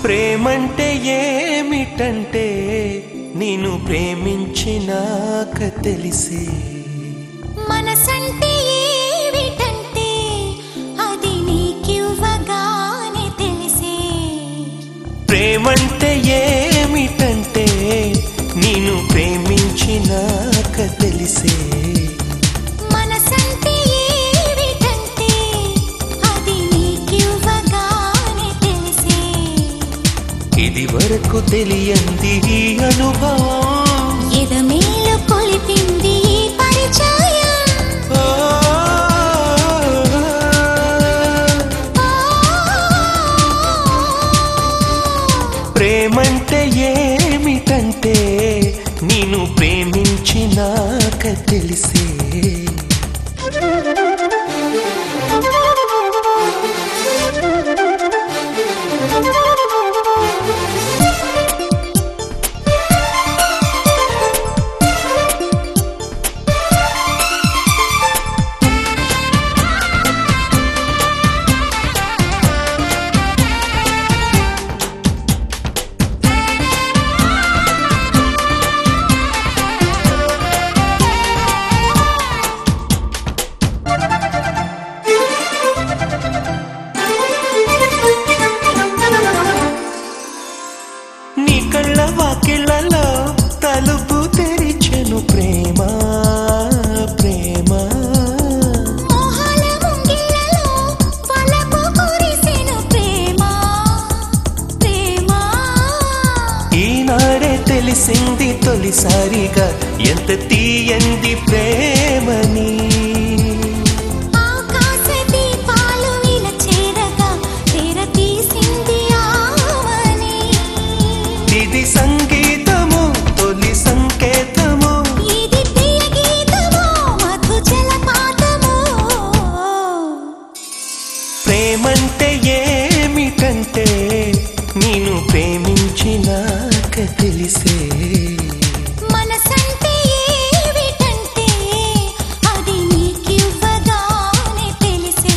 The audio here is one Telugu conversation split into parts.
ప్రేమంటే ఏమిటంటే నేను ప్రేమించినాక తెలిసే మనసంటే ఏమిటంటే అది నీకివ్వగానే తెలిసే ప్రేమంటే ఏమిటంటే నేను ప్రేమించినాక తెలిసే మనసంటే ఏమిటంటే అది నీకివ్వగానే తెలిసే ఇది వరకు తెలియంది ఈ అనుభవం ఎదమేలు కొలిపింది ఈ పరిచయం ఓ, ప్రేమంటే ఏమిటంటే నేను ప్రేమించినాక తెలిసే నీ కళ్ళ వాకిళ్ళలో తలుపు తెరిచెను ప్రేమ ప్రేమ మోహాల ముంగిళ్ళలో వలపు కురిసెను ప్రేమ ప్రేమ ఈనాడే తెలిసింది తొలిసారిగా ఎంత తీయంది ప్రేమని ఆకాశ దీపాలు ఇలా చేరగా తెర తీసింది ఆవని ఇది సంగీతము తొలి సంకేతము ఇది ప్రియ గీతము మధు జలపాతము ప్రేమంటే ఏమిటంటే నేను ప్రేమించినాక తెలిసే మనసంటే ఏమిటంటే అది నీకివ్వగానే తెలిసే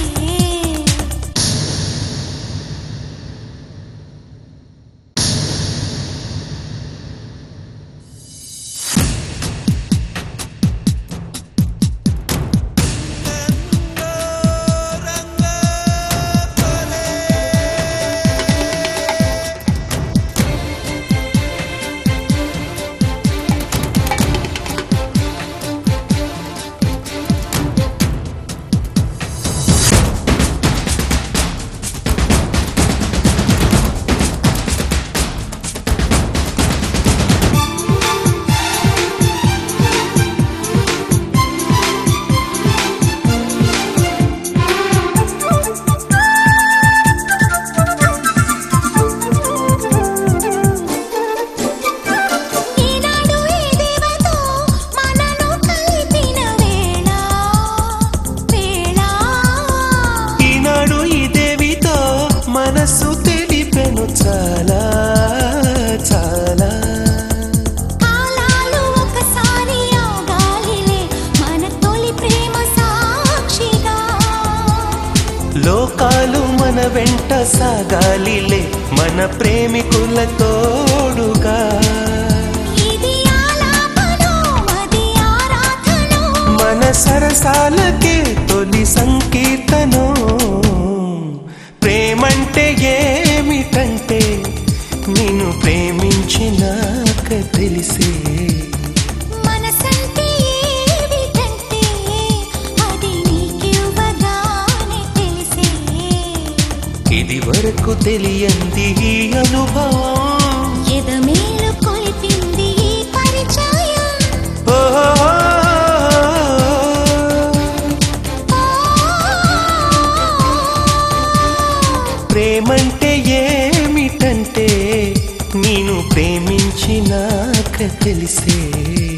ఈనాడు ఈ దేవతో మనను కలిపిన వేళ వేళ ఈనాడు ఈ దేవితో మనసు తెలిపెను చాలా చాలా కాలాలు ఒకసారి ఆగాలిలే మన తొలి ప్రేమ సాక్షిగా లోకాలు మన వెంట సాగాలిలే మన ప్రేమికుల తోడుగా ఇది ఆలాపనో అది ఆరాధనో మన సరసాలకే తొలి సంకీర్తనం ప్రేమంటే ఏమిటంటే నేను ప్రేమించినాక తెలిసే మనసంటే ఏమిటంటే అది నీకివ్వగానే తెలిసే ఇది వరకు తెలియంది ఈ అనుభవం ఎదమేలు కొలిపింది ఈ పరిచయం ఓ, ప్రేమంటే ఏమిటంటే నేను ప్రేమించినాక తెలిసే